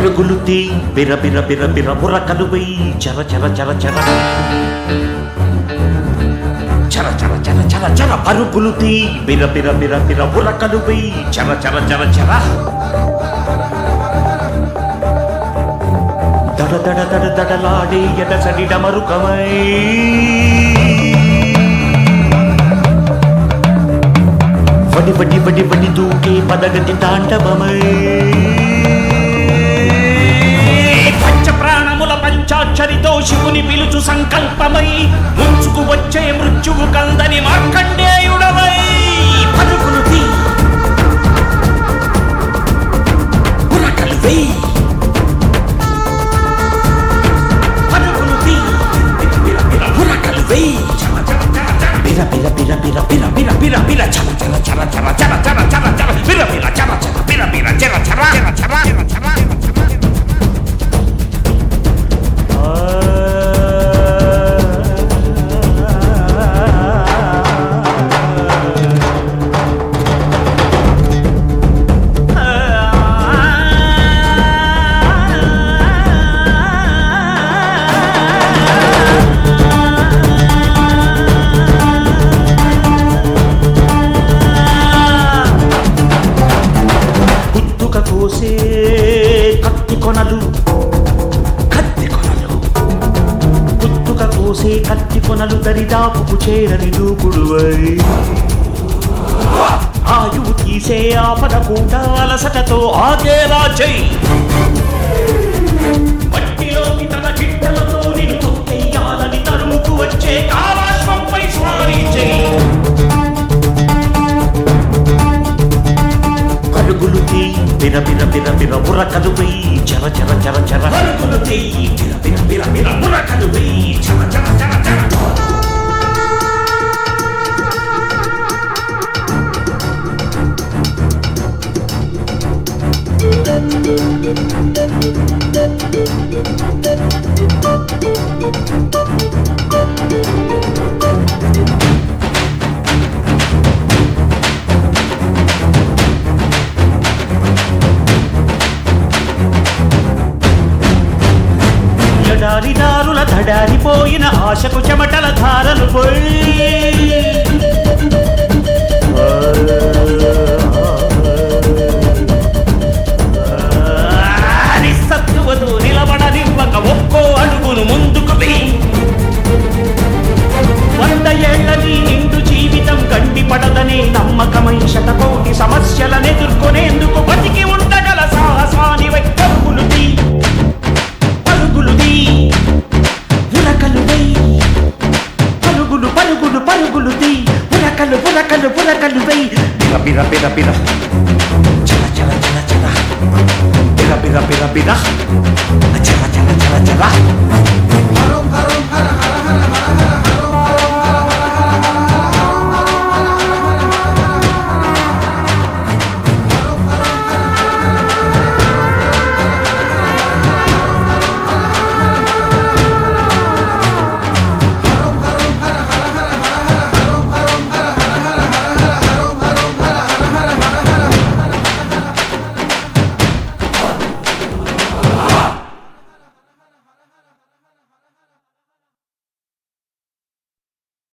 పరుగులు తీ బిర బిర బిర బిర బుర్రకలు వెయ్యి చర చర చర చర చర చర చర చర చర పరుగులు తీ బిర బిర బిర బిర బుర్రకలు వెయ్యి చర చర చర చర దడ దడ దడ దడలాడే ఎడసడి డమరుకమై వడి వడి వడి వడి దూకే పదగతి తాండవమై పంచ ప్రాణముల పంచాక్షరితో శివుని పిలుచు సంకల్పమై ముంచుకు వచ్చే మృత్యువు కందని మార్కండేయుడవై పరుగులు తీ ఉరకలు వేయి పరుగులు తీ బిర బిర ఉరకలు వేయి చల చల చల చల బిర బిర బిర బిర బిర బిర బిర బిర చల చల చల చల చల చల చల చల బిర బిర చల చల బిర బిర చల చల చల చల చల చల గుత్తుక కోసే కత్తి కొనలు కత్తి కొనలు గుత్తుక కోసే కత్తి కొనలు దరిదాపుకు చేరని దూకుడువై ఆయువు తీసే ఆపద కూడా అలసటతో ఆగేలా చెయ్యి మట్టిలోకి తన గిట్టలతో నిన్ను తొక్కెయ్యాలని తరుముకు వచ్చే కాలాశ్వంపై స్వారీ చెయ్యి పరుగులు తీ బిర బిర బిర బిర ఉరకలు వెయ్యి చర చర చర చర పరుగులు తీ బిర బిర బిర బిర ఉరకలు వెయ్యి చర చర చర చర ఎడారి దారుల దడారిపోయిన ఆశకు చెమటల ధారలు పోయి నిస్సత్తువతో నిలబడనివ్వక ఒక్కో అడుగును ముందుకు వెయ్యి వంద ఏళ్లని నిండు జీవితం గండి పడదనే నమ్మకమై శతకోటి సమస్యలను ఎదుర్కొనేందుకు బతికి ఉండగల సాహసానివై పరుగులు తీ పరుగులు తీ ఉరకలు వెయ్యి పరుగులు పరుగులు పరుగులు తీ ఉరకలు ఉరకలు ఉరకలు వెయ్యి బిర బిర బిర బిర చల చల చల చల బిర బిర బిర బిర చల చల చల చల